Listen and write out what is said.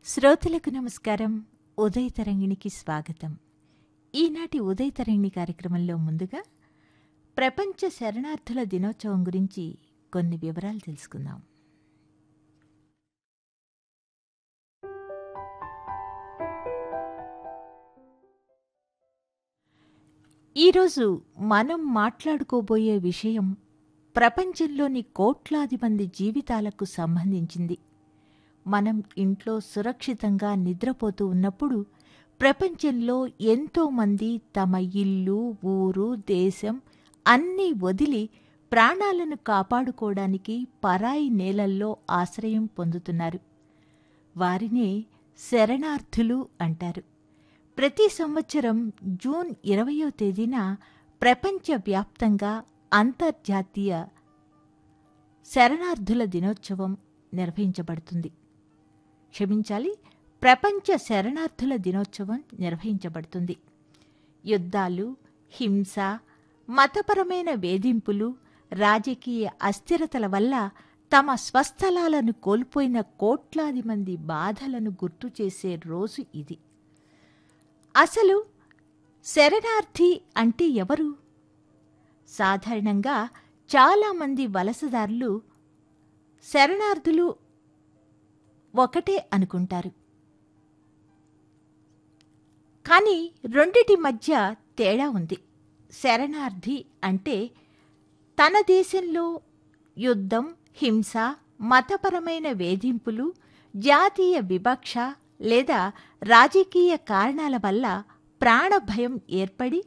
శ్రోతలకు నమస్కారం ఉదయ తరంగిణికి స్వాగతం ఈనాటి ఉదయ తరంగిణి కార్యక్రమంలో ముందుగా ప్రపంచ శరణార్థుల దినోత్సవం గురించి కొన్ని వివరాలు తెలుసుకుందాం ఈరోజు మనం మాట్లాడుకోబోయే విషయం ప్రపంచంలోని కోట్లాది మంది జీవితాలకు సంబంధించింది మనం ఇంట్లో సురక్షితంగా నిద్రపోతూ ఉన్నప్పుడు ప్రపంచంలో ఎంతోమంది తమ ఇల్లు ఊరు దేశం అన్నీ వదిలి ప్రాణాలను కాపాడుకోవడానికి పరాయి నేలల్లో ఆశ్రయం పొందుతున్నారు వారినే శరణార్థులు అంటారు ప్రతి సంవత్సరం జూన్ ఇరవయో తేదీన ప్రపంచవ్యాప్తంగా అంతర్జాతీయ శరణార్థుల దినోత్సవం నిర్వహించబడుతుంది క్షమించాలి ప్రపంచ శరణార్థుల దినోత్సవం నిర్వహించబడుతుంది యుద్ధాలు హింస మతపరమైన వేధింపులు రాజకీయ అస్థిరతల వల్ల తమ స్వస్థలాలను కోల్పోయిన కోట్లాది మంది బాధలను గుర్తు చేసే రోజు ఇది అసలు శరణార్థి అంటే ఎవరు సాధారణంగా చాలామంది వలసదారులు శరణార్థులు ఒకటే అనుకుంటారు కానీ రెండిటి మధ్య తేడా ఉంది శరణార్థి అంటే తన దేశంలో యుద్ధం హింస మతపరమైన వేధింపులు జాతీయ వివక్ష లేదా రాజకీయ కారణాల వల్ల ప్రాణభయం ఏర్పడి